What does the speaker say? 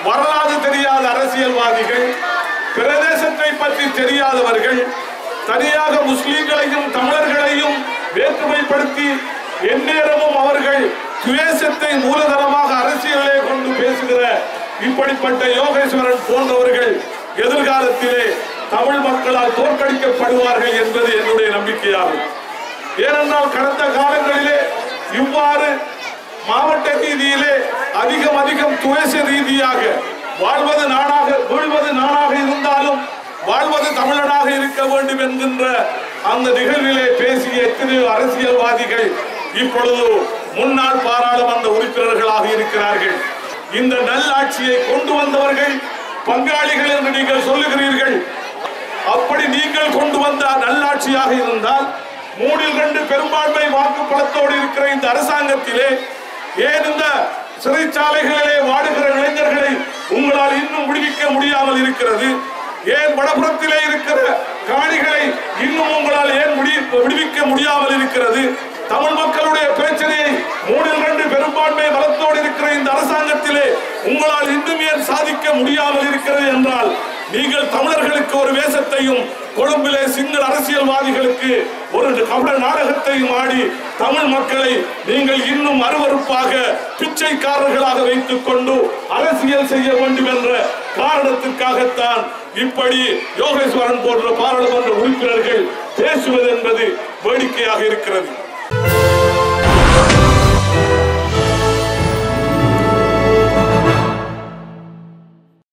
வரலாறு தெரியாத அரசியல்வாதிகள் பிரதேசத்தை பற்றி தெரியாதவர்கள் தனியாக முஸ்லிம்களையும் தமிழர்களையும் வேற்றுமைப்படுத்தி எந்நேரமும் அவர்கள் துவேஷத்தை மூலதனமாக அரசியலே கொண்டு பேசுகிற இப்படிப்பட்ட யோகேஸ்வரன் போன்றவர்கள் எதிர்காலத்திலே தமிழ் மக்களால் தோற்கடிக்கப்படுவார்கள் என்பது என்னுடைய நம்பிக்கையாகும் ஏனென்றால் கடந்த காலங்களிலே இவ்வாறு மாவட்ட ரீதியிலே அதிகம் அதிகம் துவேச ரீதியாக வாழ்வது நாடாக வீழ்வது நாடாக இருந்தாலும் வாழ்வது தமிழனாக இருக்க வேண்டும் என்கின்ற அந்த நிகழ்விலே பேசிய எத்தனையோ அரசியல்வாதிகள் இப்பொழுது முன்னாள் பாராளுமன்ற உறுப்பினர்களாக இருக்கிறார்கள் இந்த நல்லாட்சியை கொண்டு வந்தவர்கள் பங்காளிகள் என்று நீங்கள் சொல்லுகிறீர்கள் அப்படி நீங்கள் கொண்டு வந்த நல்லாட்சியாக இருந்தால் மூணில் ரெண்டு பெரும்பான்மை வாக்கு பலத்தோடு இருக்கிற இந்த அரசாங்கத்திலே ஏன் இந்த சிறைச்சாலைகளிலே வாடுகிற இளைஞர்களை உங்களால் இன்னும் விடுவிக்க முடியாமல் இருக்கிறது ஏன் வடபுறத்திலே இருக்கிற காணிகளை இன்னும் உங்களால் ஏன் முடி- விடுவிக்க முடியாமல் இருக்கிறது தமிழ் மக்களுடைய பிரச்சனையை மூணில் ரெண்டு பெரும்பான்மை பலத்தோடு இருக்கிற இந்த அரசாங்கத்திலே உங்களால் இன்னும் ஏன் சாதிக்க முடியாமல் இருக்கிறது என்றால் நீங்கள் தமிழர்களுக்கு ஒரு வேஷத்தையும் கொழும்பிலே சிங்கள அரசியல்வாதிகளுக்கு ஒரு கபட நாடகத்தையும் ஆடி தமிழ் மக்களை நீங்கள் இன்னும் அருவருப்பாக பிச்சைக்காரர்களாக வைத்துக் கொண்டு அரசியல் செய்ய வேண்டும் என்ற காரணத்திற்காகத்தான் இப்படி யோகேஸ்வரன் போன்ற பாராளுமன்ற உறுப்பினர்கள் பேசுவது என்பது வேடிக்கையாக இருக்கிறது